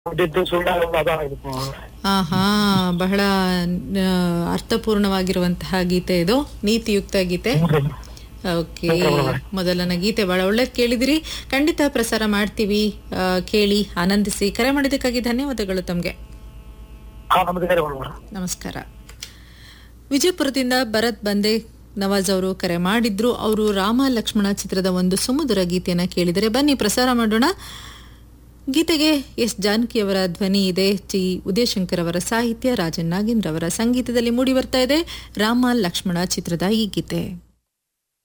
ಹುಟ್ಟಿದ್ದು ಸುಳ್ಳಾಗಲ್ಲ ಅದಾಗಿತ್ತು ಆಹಾ ಬಹಳ ಆ, ಅರ್ಥಪೂರ್ಣವಾಗಿರುವಂತಹ ಗೀತೆ ಇದು ನೀತಿಯುಕ್ತ ಗೀತೆ ಓಕೆ ಮೊದಲನ ಗೀತೆ ಬಹಳ ಒಳ್ಳೇದು ಕೇಳಿದಿರಿ ಖಂಡಿತ ಪ್ರಸಾರ ಮಾಡ್ತೀವಿ ಆ, ಕೇಳಿ ಆನಂದಿಸಿ ಕರೆ ಮಾಡಿದ್ದಕ್ಕಾಗಿ ಧನ್ಯವಾದಗಳು ತಮಗೆ ಹಾ ನಮಸ್ಕಾರ ಮೇಡಮ್ ನಮಸ್ಕಾರ ವಿಜಯಪುರದಿಂದ ಭರತ್ ಬಂದೆ ನವಾಜ್ ಅವರು ಕರೆ ಮಾಡಿದ್ರು ಅವರು ರಾಮ ಲಕ್ಷ್ಮಣ ಚಿತ್ರದ ಒಂದು ಸುಮಧುರ ಗೀತೆಯನ್ನ ಕೇಳಿದರೆ ಬನ್ನಿ ಪ್ರಸಾರ ಮಾಡೋಣ ಗೀತೆಗೆ ಎಸ್ ಜಾನಕಿಯವರ ಧ್ವನಿ ಇದೆ ಟಿ ಉದಯಶಂಕರ್ ಅವರ ಸಾಹಿತ್ಯ ರಾಜನ್ ನಾಗೇಂದ್ರ ಅವರ ಸಂಗೀತದಲ್ಲಿ ಮೂಡಿ ಬರ್ತಾ ಇದೆ ರಾಮ ಲಕ್ಷ್ಮಣ ಚಿತ್ರದ ಈ ಗೀತೆ